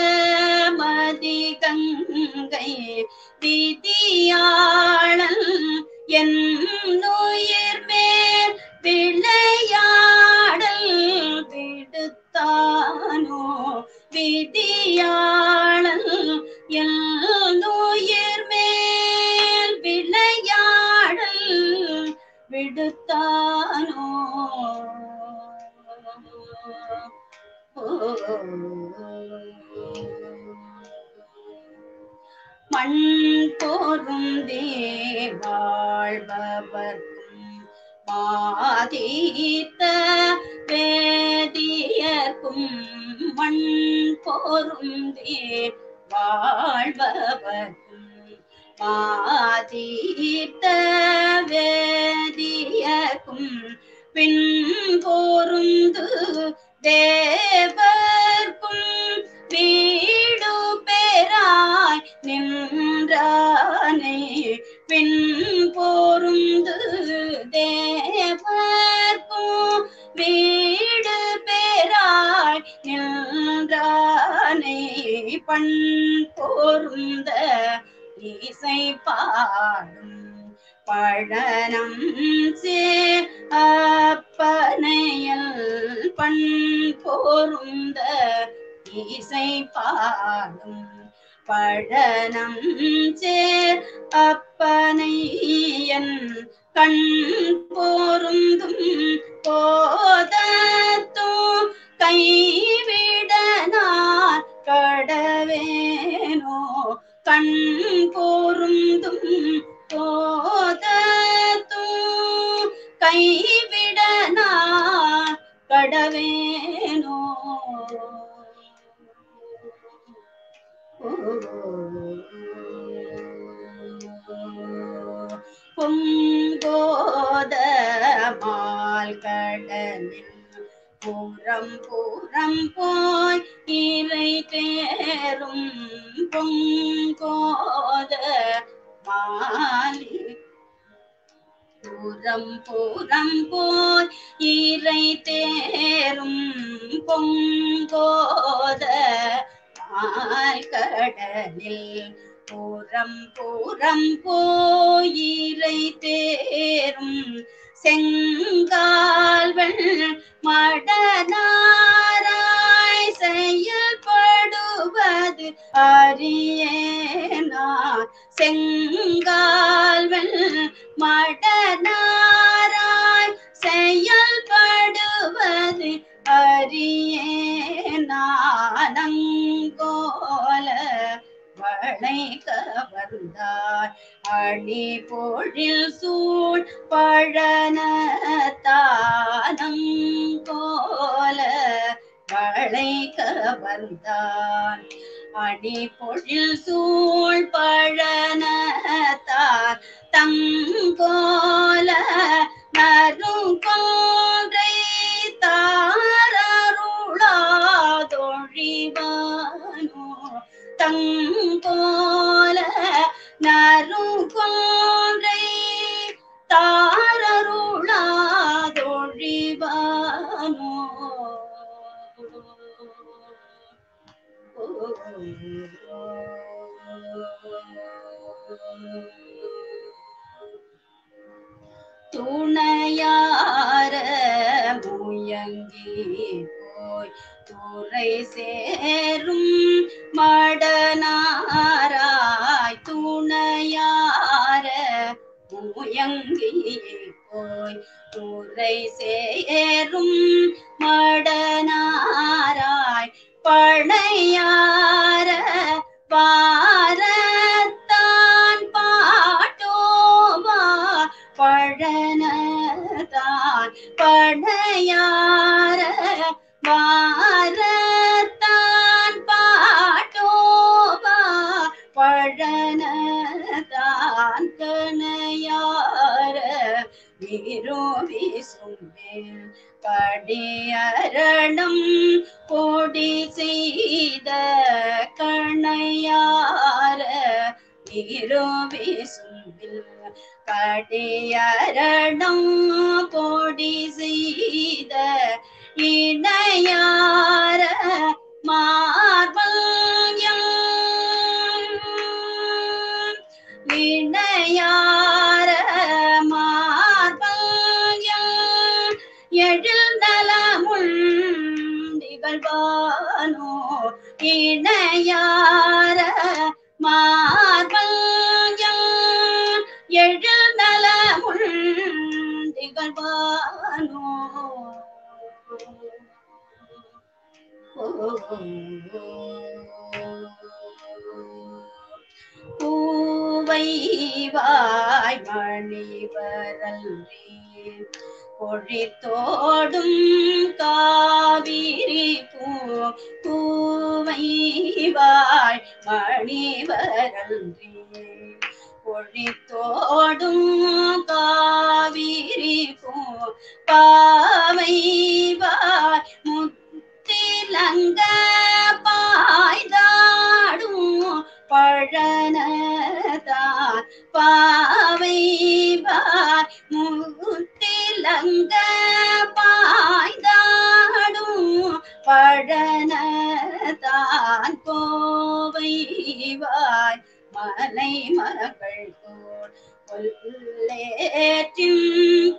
மதிகங்கை விதியாளன் என் உயிர் மேல் விளையாடல் விடுத்தானோ விதியாளன் என் உயிர் மேல் விளையாடல் மண் பொருந்தே வாழ்பவர்க்கும் மாதீத்த வேதியர்க்கும் மண் பொருந்தே வாழ்பவர்க்கும் மாதீத்த வேதியர்க்கும் பின் பொருந்து தேவர்க்கும் வீடு பேராய் நின்றானே பின் பொருந்து தேவர்க்கும் வீடு பேராய் நின்றானே பண் பொருந்த இசை பாடும் பழனம் சே அப்பனையல் பண் பொருந்த இசை பாடும் பழனம் சேர் அப்பனையன் கண் பொருந்தும் போதத்தும் கைவிடனார் கடவேனோ கண் பொருந்தும் போதத்தும் கைவிடனார் கடவேனோ பொங்கோத மால் கடலில் புறம் புறம் போய் இறை தேரும் பொங்கோத மாலி புறம் புறம் போய் இறை தேரும் பொங்கோத கடலில் புறம் புறம் போயிரை தேரும் செங்கால்வள் மடனாராய் செயல்படுவது அறியேனார் செங்கால்வள் மடனாராய் செயல்படுவது அறியேனானங்கோல வளை கவர்ந்தார் அணி பொழில் சூழ் பழனத்தானங்கோல வளை கவர்ந்தார் அணி பொழில் சூழ் பழனத்தார் தங்கோல நருங்கோன்றை தாரருளாதொழிவானோ தங்கோல நருங்கோன்றை தாரருளாதொழிவானோ துணையார முயங்கி போய் துறை சேரும் மடனாராய் துணையார முயங்கி போய் துறை சேரும் மடனாராய் பழையார பாரத்தான் பாட்டோவா பழனதான் பழையார பாரத்தான் பாட்டோவா பழனதான் கணையார விரோவி சும்பேல் படியரணம் பொடி செய்த கணையார விரோவி சும்பில் கடியரணம் பொடி செய்த இணையார மார்பல்யம் இணையார மார்பல்யம் எழில் நலமுள் நிகழ்வானோ இணையார மார்பல்யம் எழில் நலமுள் நிகழ்வானோ பூவை வாய் மணிவரல்றி பொழித்தோடும் காவிரி பூ பூவை வாய் மணிவரல்றி பொழித்தோடும் காவிரி பூ பாவை வாய் முத்திலங்க பாய்தாடும் பழனதான் பாவை வாய் முத்திலங்க பாய்தாடும் பழனதான் கோவை வாய் மலை மகள் கோள் கொல்லேற்றும்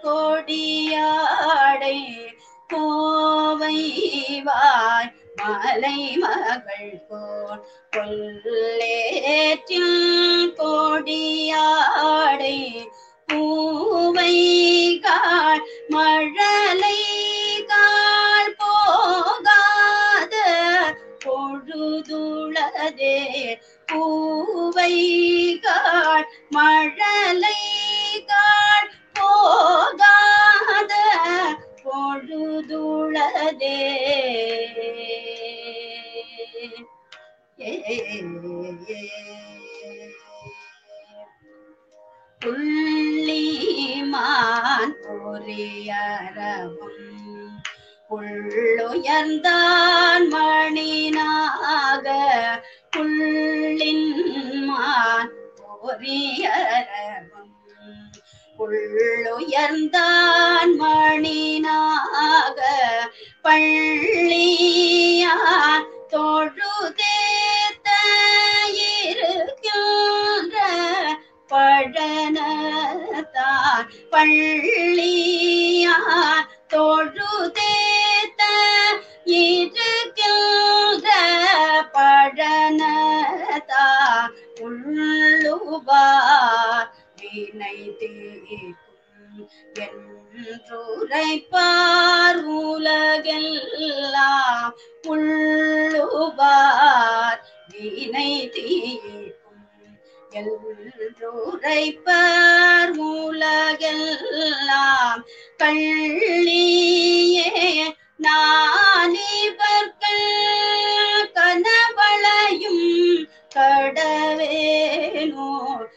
கொடியாடை கோவை வாய் மலை மகள் கோள் கொல்லேற்றும் கொடியாடை பூவை காள் மழலை காள் போகாத பொழுதுளதே பூவை காள் மழலை காள் போகாத பொழுதுளதே ஏ புள்ளிமான் பொறியரவும் புள்ளுயர்ந்தான் மணினாக புள்ளின் மான் பொறியரவும் புள்ளுயர்ந்தான் மணினாக பள்ளியான் தொழுதேத்த இருக்கின்ற பழனத்தான் பள்ளியான் தொழுதேத்த இருக்கின்ற பழனத்தான் உள்ளுவார் வினை தீர்க்கும் என்றுரைப்பார் உலகெல்லாம் உள்ளுவார் வினை தீர்க்கும் என்றுரைப்பார் உலகெல்லாம் கள்ளியே நானிவர்கள் கனவளையும் கடவேனோ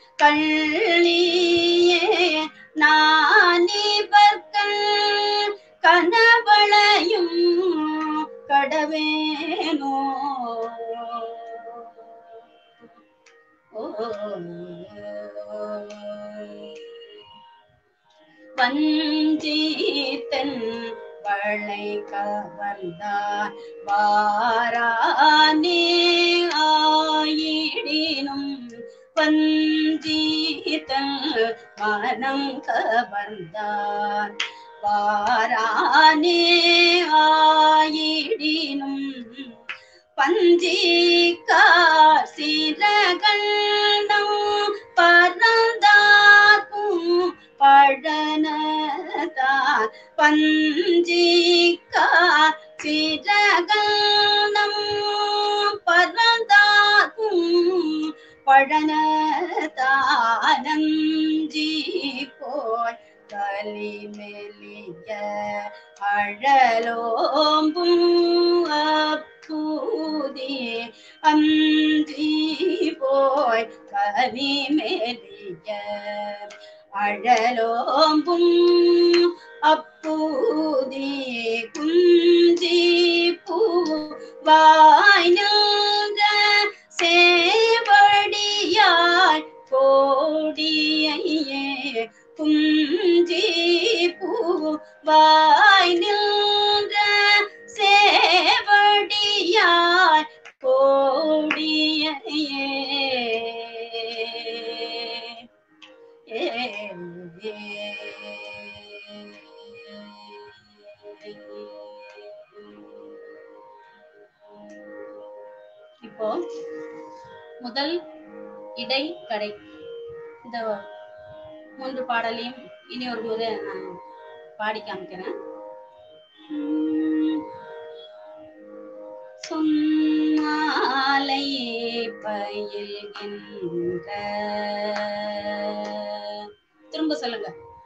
கள்ளியே நானிவர்கள் கனவளையும் கடவேனோ வஞ்சீத்தன் வளை கவர்ந்தான் வாரானே ஆயிடினும் வஞ்சீத்தன் மனம் கவர்ந்தான் வாரானே ஆயிடினும் பஞ்சிக்கார் சிறகண்டம் பறந்தாக்கும் பழனதான் பஞ்சிக்கார் சிறகண்டம் பறந்தாக்கும் பழனதானஞ்சி போய் கலிமெலிய அழலோம்பும் அப்பூதி அஞ்சி போய் கலிமெலிய அழலோம்பும் அப்பூதி குஞ்சி பூ வாய் நின்ற சேவடியாய் கோடியையே குஞ்சி பூ வாய் நின்ற சேவடியாய் கோடியையே ஏ இப்போ முதல் இடை கடை இந்த மூன்று பாடலையும் இனி ஒரு முறை நான் பாடி காமிக்கிறேன் உம் மாலை பயில்கின்ற திரும்ப சொல்லுங்க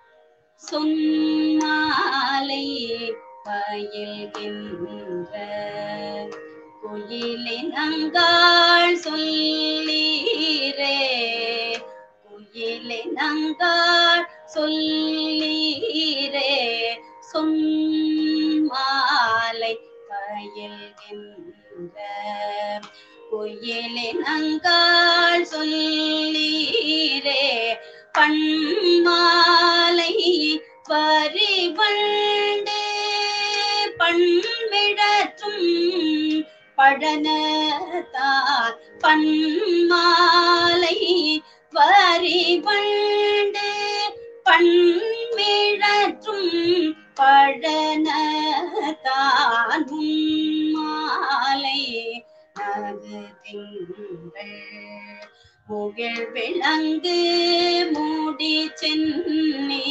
சொன்மாலை பயில்கின்ற குயிலினங்காள் சொல்லீரே குயிலினங்காள் சொல்லீரே சொன்மாலை பயில்கின்ற குயிலினங்காள் சொல்லீரே பண்மாலை பறிவண்டு பண்விடற்றும் பழனத்தான் பண்மாலை வரிவண்டு பண்மிழற்றும் பழனத்தான் மாலை நகு திங்கள் முகில் விளங்கு மூடி சென்னே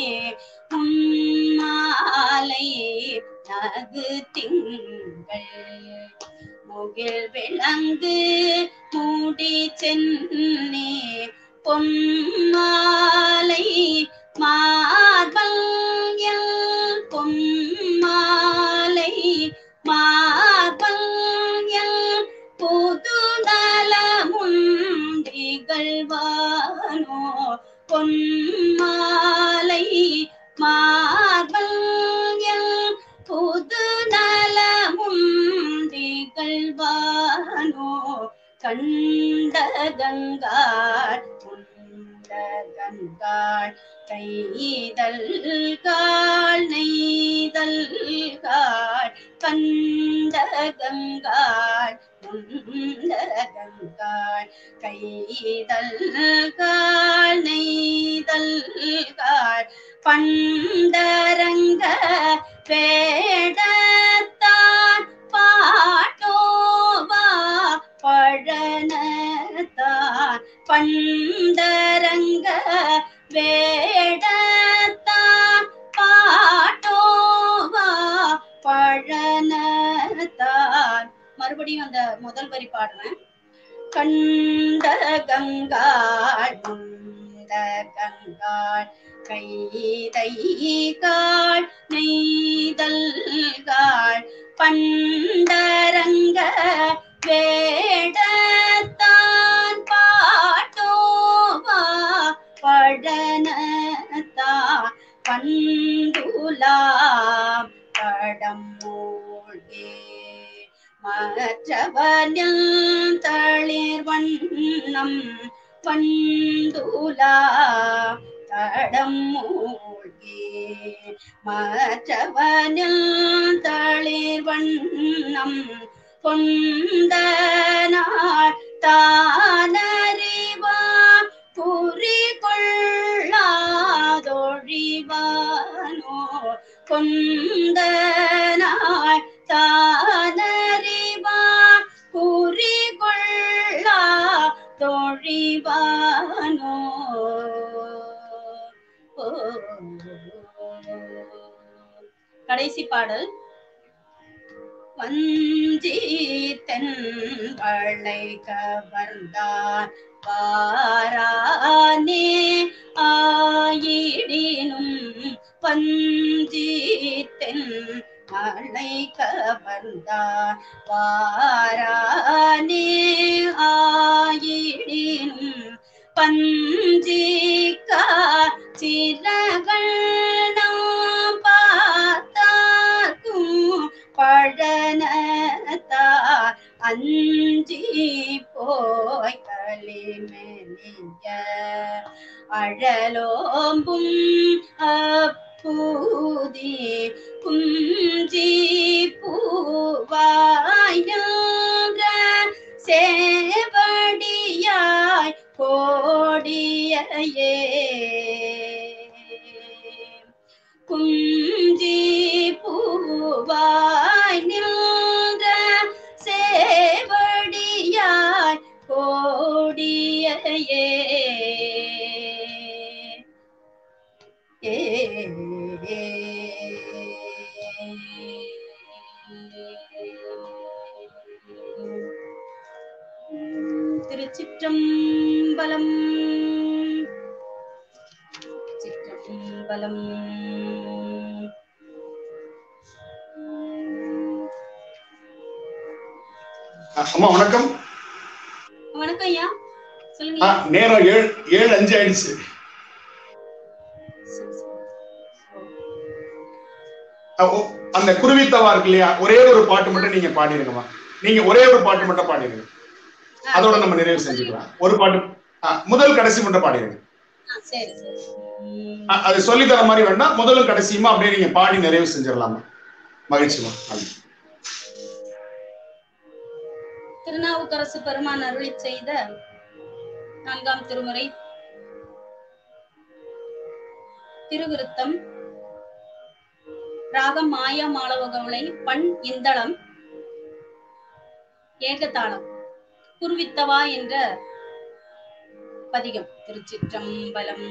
உன்மாலை நகு திங்கள் முகில் விளங்கு மூடி சென்னே பொன்மாலை மார்பல் பொன்மாலை மார்பல் புது நலமுண்டிகழ்வானோ பொன்மாலை மார்பல் புது நலமுண்டிகழ்வானோ கண்ட கங்காள் உண்ட கங்காள் கைதல்காள் நெய்தல்காள் கண்ட கங்காள் உண்ட கங்காள் கைதல்காள் நெய்தல்காள் பண்டரங்க வேடத்தான் பாட்டோவா பழனத்தான் பண்டரங்க வேடத்தான் பாட்டோவா பழனத்தான் மறுபடியும் அந்த முதல் வரி பாடுறேன் கண்ட கங்காள் முந்த கங்காள் கைதைகாள் நெய்தல்காள் பண்டரங்க வேடத்தான் பாட்டோவா பழனத்தான் பண்டுலாம் படம் மூழ்கே மற்றவனில் தளிர் வண்ணம் பண்டுலா தடம் மூழ்கே மற்றவனில் தளிர் வண்ணம் கொண்ட நாள் தானறிவா புரி கொள்ளாதொழிவானோ கொண்ட நாள் தானறிவா புரி கொள்ளா தொழிவானோ ஓ. கடைசி பாடல் வஞ்சி தென்வளை கவர்ந்தான் வாரானே ஆயிடினும் பஞ்சி தென் மலை கவர்ந்தான் வாரானே ஆயிடினும் பஞ்சிக்கா சிறகள் நாம் பார்த்தார்க்கும் பழனத்தார் அஞ்சி போய் களிமெலிய அழலோம்பும் அப்பூதி குஞ்சி பூவாயுங்க சேவடியாய் கோடியே குஞ்சி பூவாய் நின்ற சேவடியாய் கோடியே ஏ திருச்சிற்றம்பலம் சிற்றம்பலம் அம்மா வணக்கம் வணக்கம் ஐயா ஆ, சொல்லுங்க நேரம் ஏழு ஏழு அஞ்சு ஆயிடுச்சு சரி, சரி. ஆ, ஓ, அந்த குருவித்தவா இருக்கு இல்லையா ஒரே ஒரு பாட்டு மட்டும் நீங்க பாடிருங்கம்மா நீங்க ஒரே ஒரு பாட்டு மட்டும் பாடிருங்க அதோட நம்ம நிறைவு செஞ்சுக்கலாம் ஒரு பாட்டு ஆ, முதல் கடைசி மட்டும் பாடிருங்க ஆ, சரி சரி உம், ஆ, அது சொல்லி தர மாதிரி வேண்டாம் முதலும் கடைசியுமா அப்படியே நீங்க பாடி நிறைவு செஞ்சிடலாமா மகிழ்ச்சிமா அது. திருநாவுக்கரசு பெருமான் அருளி செய்த நான்காம் திருமுறை திருவிருத்தம் ராகம் மாயா மாளவகவுளை பண் இந்தளம் ஏகதாளம் குருவித்தவா என்ற பதிகம் திருச்சிற்றம்பலம்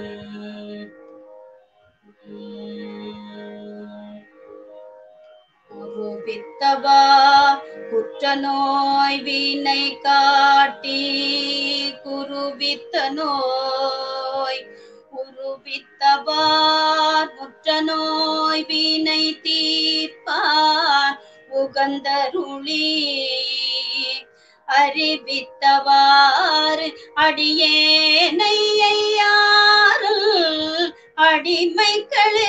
குருவித்தவா குற்ற நோய் வீணை காட்டி குருவித்த நோய் உருவித்தவார் முற்ற நோய் வீணை தீர்ப்பார் உகந்தருளி அறிவித்தவாறு அடியேனை ஐயாருள் அடிமைகளே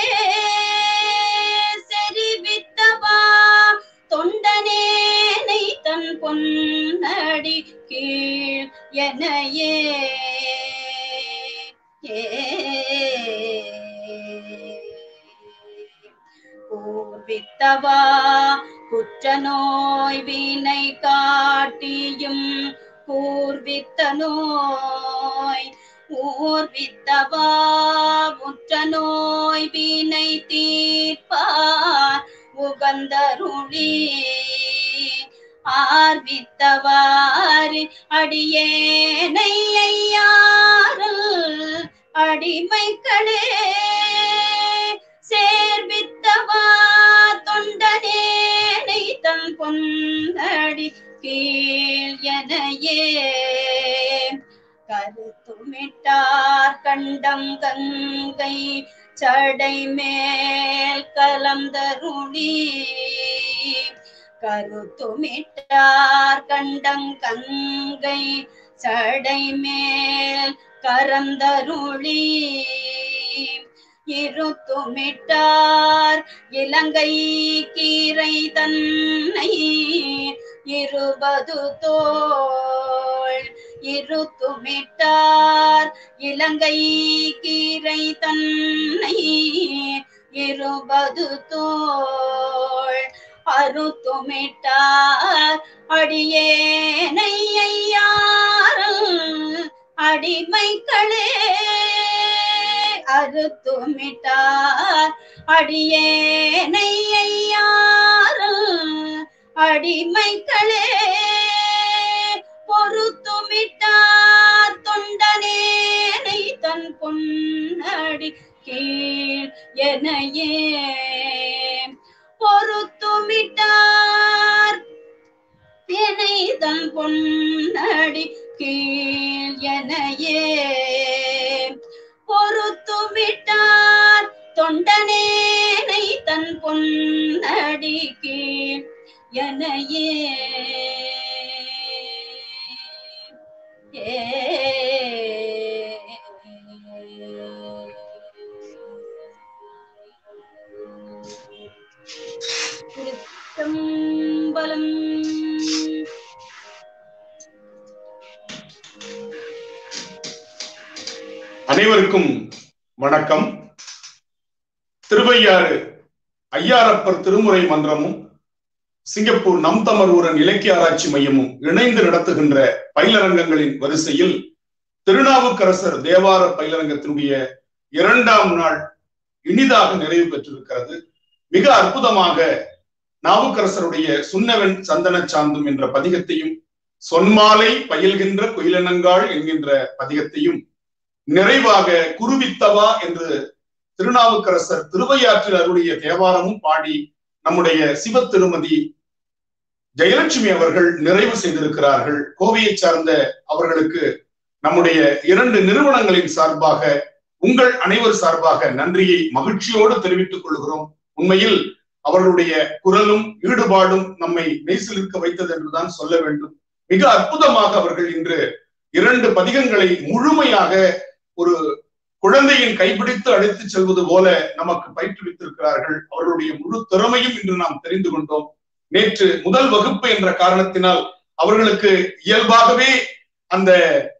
செறிவித்தவா தொண்டனேனை தன் பொன்னடி கீழ் எனையே ஏ பூர்வித்தவா குற்ற நோய் வீணை காட்டியும் கூர்வித்த நோய் ஊர்வித்தவா முற்ற நோய் வீணை தீர்ப்பார் உகந்தருளி ஆர்வித்தவாறு அடியேனை ஐயாருள் அடிமைகளே சேர்வித்தவா தொண்டனேனை தன் பொன்னடி கீழ் எனையே கருத்துமிட்டார் கண்டம் கங்கை சடை மேல் கலந்தருளி கருத்துமிட்டார் கண்டம் கங்கை சடை மேல் கரந்தருளி இருத்துமிட்டார் இலங்கை கீரை தன்னை இருபது தோள் இருத்துமிட்டார் இலங்கை கீரை தன்னை இருபது தோள் அறுத்துமிட்டார் அடியேனை ஐயாரும் அடிமைகளே அறுத்துமிட்டார் அடியேனை ஐயாரும் அடிமைகளே பொறுத்துமிட்டார் தொண்டனேனை தன் பொன்னடி கீழ் எனையே பொறுத்துமிட்டார் என்னை தன் பொன்னடி கீழ் எனையே பொறுத்துமிட்டார் தொண்டனேனை தன் பொன்னடி கீழ் எனையே ஏ திருச்சம்பலம் அனைவருக்கும் வணக்கம் திருவையாறு ஐயாரப்பர் திருமுறை மன்றமும் சிங்கப்பூர் நம் தமரூரன் இலக்கிய ஆராய்ச்சி மையமும் இணைந்து நடத்துகின்ற பயிலரங்கங்களின் வரிசையில் திருநாவுக்கரசர் தேவார பயிலரங்கத்தினுடைய இரண்டாம் நாள் இனிதாக நிறைவு பெற்றிருக்கிறது மிக அற்புதமாக நாவுக்கரசருடைய சுன்னவன் சந்தன சாந்தும் என்ற பதிகத்தையும் சொன்மாலை பயில்கின்ற குயிலனங்காள் என்கின்ற பதிகத்தையும் நிறைவாக குருவித்தவா என்று திருநாவுக்கரசர் திருவையாற்றில் அருளிய தேவாரமும் பாடி நம்முடைய சிவ திருமதி ஜெயலட்சுமி அவர்கள் நிறைவு செய்திருக்கிறார்கள் கோவையை சார்ந்த அவர்களுக்கு நம்முடைய இரண்டு நிறுவனங்களின் சார்பாக உங்கள் அனைவர் சார்பாக நன்றியை மகிழ்ச்சியோடு தெரிவித்துக் கொள்கிறோம் உண்மையில் அவர்களுடைய குரலும் ஈடுபாடும் நம்மை மெய்சிலிருக்க வைத்தது என்றுதான் சொல்ல வேண்டும் மிக அற்புதமாக அவர்கள் இன்று இரண்டு பதிகங்களை முழுமையாக ஒரு குழந்தையின் கைப்பிடித்து அழைத்து செல்வது போல நமக்கு பயிற்றுவித்திருக்கிறார்கள் அவர்களுடைய முழு திறமையும் இன்று நாம் தெரிந்து கொண்டோம் நேற்று முதல் வகுப்பு என்ற காரணத்தினால் அவர்களுக்கு இயல்பாகவே அந்த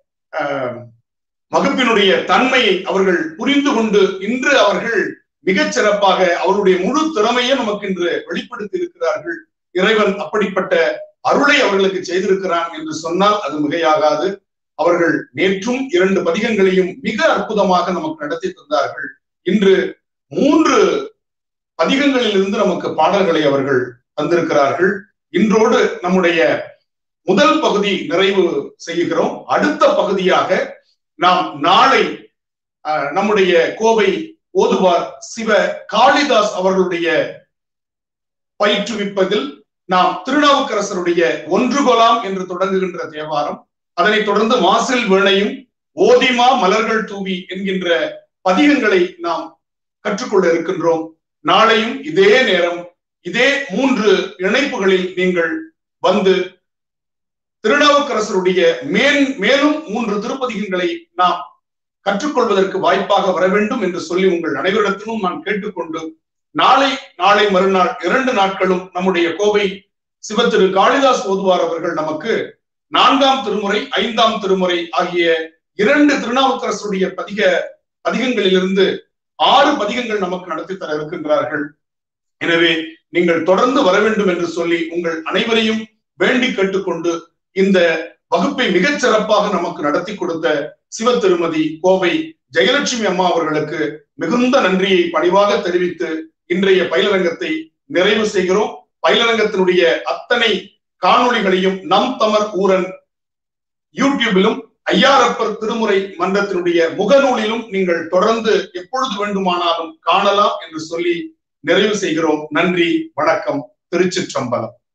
வகுப்பினுடைய தன்மையை அவர்கள் புரிந்து கொண்டு இன்று அவர்கள் மிகச் சிறப்பாக அவருடைய முழு திறமையை நமக்கு இன்று வெளிப்படுத்தி இருக்கிறார்கள் இறைவன் அப்படிப்பட்ட அருளை அவர்களுக்கு செய்திருக்கிறான் என்று சொன்னால் அது மிகையாகாது அவர்கள் நேற்றும் இரண்டு பதிகங்களையும் மிக அற்புதமாக நமக்கு நடத்தி தந்தார்கள் இன்று மூன்று பதிகங்களிலிருந்து நமக்கு பாடல்களை அவர்கள் தந்திருக்கிறார்கள் இன்றோடு நம்முடைய முதல் பகுதி நிறைவு செய்கிறோம் அடுத்த பகுதியாக நாம் நாளை நம்முடைய கோவை ஓதுவார் சிவ காளிதாஸ் அவர்களுடைய பயிற்றுவிப்பதில் நாம் திருநாவுக்கரசருடைய ஒன்றுகொலாம் என்று தொடங்குகின்ற தேவாரம் அதனைத் தொடர்ந்து மாசில் வேணையும் ஓதிமா மலர்கள் தூவி என்கின்ற பதிகங்களை நாம் கற்றுக்கொள்ள இருக்கின்றோம் நாளையும் இதே நேரம் இதே மூன்று இணைப்புகளில் நீங்கள் வந்து திருநாவுக்கரசருடைய மேன் மேலும் மூன்று திருப்பதிகங்களை நாம் கற்றுக்கொள்வதற்கு வாய்ப்பாக வர வேண்டும் என்று சொல்லி உங்கள் அனைவரிடத்திலும் நான் கேட்டுக்கொண்டு நாளை நாளை மறுநாள் இரண்டு நாட்களும் நம்முடைய கோவை சிவத்திரு காளிதாஸ் ஓதுவார் அவர்கள் நமக்கு நான்காம் திருமுறை ஐந்தாம் திருமுறை ஆகிய இரண்டு திருநாவுக்கரசுடைய பதிக பதிகங்களிலிருந்து ஆறு பதிகங்கள் நமக்கு நடத்தி தர இருக்கின்றார்கள் எனவே நீங்கள் தொடர்ந்து வர வேண்டும் என்று சொல்லி உங்கள் அனைவரையும் வேண்டி கேட்டுக்கொண்டு இந்த வகுப்பை மிகச் சிறப்பாக நமக்கு நடத்தி கொடுத்த சிவ திருமதி கோவை ஜெயலட்சுமி அம்மா அவர்களுக்கு மிகுந்த நன்றியை பணிவாக தெரிவித்து இன்றைய பயிலரங்கத்தை நிறைவு செய்கிறோம் பயிலரங்கத்தினுடைய அத்தனை காணொளிகளையும் நம் தமர் ஊரன் யூடியூபிலும் ஐயாரப்பர் திருமுறை மன்றத்தினுடைய முகநூலிலும் நீங்கள் தொடர்ந்து எப்பொழுது வேண்டுமானாலும் காணலாம் என்று சொல்லி நிறைவு செய்கிறோம் நன்றி வணக்கம் திருச்சிற்றம்பலம்